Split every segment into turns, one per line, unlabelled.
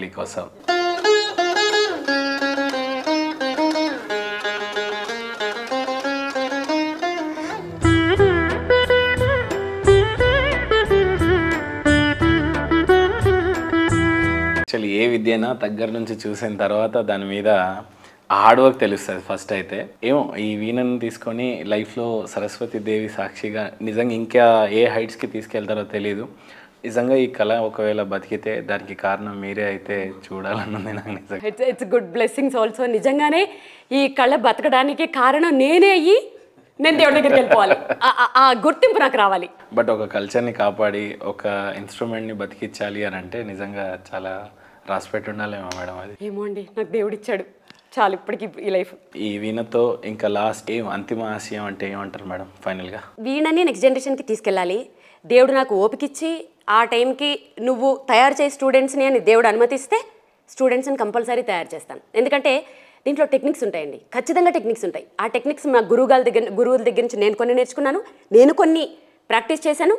మీకోసం యాక్చువల్లీ ఏ విద్యనా దగ్గర నుంచి చూసిన తర్వాత దాని మీద హార్డ్ వర్క్ తెలుస్తుంది ఫస్ట్ అయితే ఏమో ఈ వీణను తీసుకొని లైఫ్లో సరస్వతి దేవి సాక్షిగా నిజంగా ఇంకా ఏ హైట్స్కి తీసుకెళ్తారో తెలియదు నిజంగా ఈ కళ ఒకవేళ బతికితే దానికి కారణం మీరే అయితే చూడాలన్నది నాకు నిజంగా
it's it's good blessings also నిజంగానే ఈ కళ బతకడానికి కారణం నేనే అయ్యి నేను దేవుడి దగ్గరికి వెళ్ళిపోవాలి ఆ- ఆ- ఆ గుర్తింపు నాకు రావాలి
బట్ ఒక కల్చర్ని కాపాడి ఒక ఇన్స్ట్రుమెంట్ని బతికించాలి అని అంటే నిజంగా చాలా రాసిపెట్టి ఉండాలేమో మేడం అది
ఏమో అండి నాకు దేవుడు ఇచ్చాడు చాలు ఇప్పటికి ఈ లైఫ్
ఈ వీణతో ఇంకా లాస్ట్ ఏం అంతిమ ఆశయం అంటే ఏమంటారు మేడం ఫైనల్గా
వీణని నెక్స్ట్ జనరేషన్కి తీసుకెళ్ళాలి దేవుడు నాకు ఓపికిచ్చి ఆ టైంకి నువ్వు తయారు చేసే స్టూడెంట్స్ని అని దేవుడు అనుమతిస్తే స్టూడెంట్స్ని కంపల్సరీ తయారు చేస్తాను ఎందుకంటే దీంట్లో టెక్నిక్స్ ఉంటాయండి ఖచ్చితంగా టెక్నిక్స్ ఉంటాయి ఆ టెక్నిక్స్ మా గురువుగాల దగ్గర గురువుల దగ్గర నుంచి నేను కొన్ని నేర్చుకున్నాను నేను కొన్ని ప్రాక్టీస్ చేశాను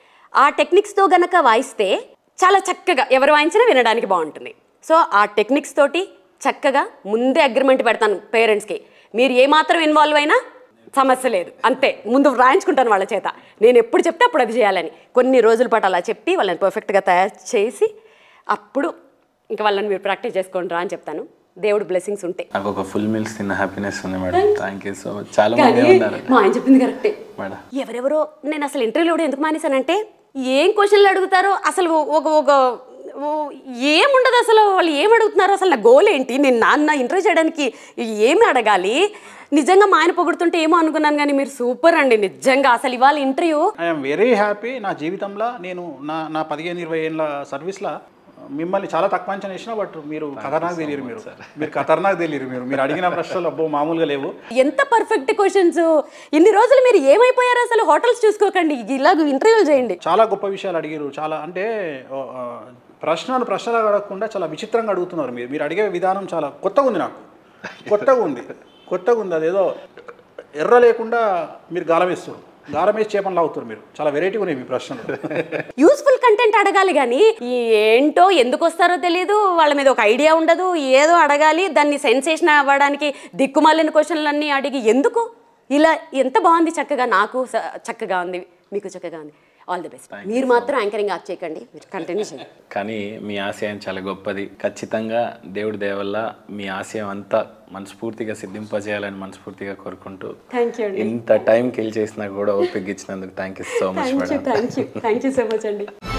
ఆ టెక్నిక్స్తో గనక వాయిస్తే చాలా చక్కగా ఎవరు వాయించినా వినడానికి బాగుంటుంది సో ఆ టెక్నిక్స్ తోటి చక్కగా ముందే అగ్రిమెంట్ పెడతాను పేరెంట్స్కి మీరు ఏమాత్రం ఇన్వాల్వ్ అయినా సమస్య లేదు అంతే ముందు రాయించుకుంటాను వాళ్ళ చేత నేను ఎప్పుడు చెప్తే అప్పుడు అది చేయాలని కొన్ని రోజుల పాటు అలా చెప్పి వాళ్ళని పర్ఫెక్ట్గా తయారు చేసి అప్పుడు ఇంకా వాళ్ళని మీరు ప్రాక్టీస్ చేసుకోండి రా అని చెప్తాను దేవుడు బ్లెస్సింగ్స్ ఉంటాయి
నాకు ఒక ఫుల్ మీల్స్ తిన్న హ్యాపీనెస్ ఉంది madam thank you so much చాలా మంది
కానీ
ఉన్నారు
మా ఆయన చెప్పింది కరెక్టే
మేడం
ఎవరెవరో నేను అసలు ఇంటర్వ్యూలో కూడా ఎందుకు మానేశానంటే ఏం క్వశ్చన్లు అడుగుతారో అసలు ఒక ఒక ఓ- ఏముండదు అసలు వాళ్ళు ఏం అడుగుతున్నారు అసలు నా గోల్ ఏంటి నేను నాన్న ఇంటర్వ్యూ చేయడానికి ఏమి అడగాలి నిజంగా మా ఆయన పొగుడుతుంటే ఏమో అనుకున్నాను కానీ మీరు సూపర్ అండి నిజంగా అసలు ఇవాళ ఇంటర్వ్యూ
ఐఎమ్ వెరీ హ్యాపీ నా జీవితంలో నేను నా నా పదిహేను ఇరవై ఏళ్ళ సర్వీస్లో మిమ్మల్ని చాలా తక్కువ అంచనా వేసిన బట్ మీరు ఖతర్నాక్ తెలియరు మీరు మీరు ఖతర్నాక్ తెలియరు మీరు మీరు అడిగిన ప్రశ్నలు అబ్బో మామూలుగా లేవు
ఎంత పర్ఫెక్ట్ క్వశ్చన్స్ ఇన్ని రోజులు మీరు ఏమైపోయారు అసలు హోటల్స్ చూసుకోకండి ఇలాగ ఇంటర్వ్యూలు చేయండి
చాలా గొప్ప విషయాలు అడిగారు చాలా అంటే ఓ, ఆ, ప్రశ్నలు ప్రశ్నలు అడగకుండా చాలా విచిత్రంగా అడుగుతున్నారు మీరు మీరు అడిగే విధానం చాలా కొత్తగా ఉంది నాకు కొత్తగా ఉంది కొత్తగా ఉంది అదేదో ఎర్ర లేకుండా మీరు గాలం వేస్తారు గాలం వేసి చేపలు లాగుతారు మీరు చాలా వెరైటీగా ఉన్నాయి మీ ప్రశ్నలు
యూస్ఫుల్ కంటెంట్ అడగాలి కానీ ఈ ఏంటో ఎందుకు వస్తారో తెలియదు వాళ్ళ మీద ఒక ఐడియా ఉండదు ఏదో అడగాలి దాన్ని సెన్సేషన్ అవ్వడానికి దిక్కుమాలిన క్వశ్చన్లన్నీ అడిగి ఎందుకు ఇలా ఎంత బాగుంది చక్కగా నాకు స- చక్కగా ఉంది మీకు చక్కగా ఉంది ఆల్ ది బెస్ట్ మీరు మాత్రం యాంకరింగ్ ఆఫ్ చేయకండి మీరు కంటిన్యూ చేయండి
కానీ మీ ఆశయం చాలా గొప్పది ఖచ్చితంగా దేవుడి దయ వల్ల మీ ఆశయం అంతా మనస్ఫూర్తిగా సిద్ధింపజేయాలని మనస్ఫూర్తిగా కోరుకుంటూ
థ్యాంక్ యూ అండి
ఇంత టైం కిల్ చేసినా కూడా ఓపిక ఇచ్చినందుకు thank you so much
thank you
madam
thank you thank you so much అండి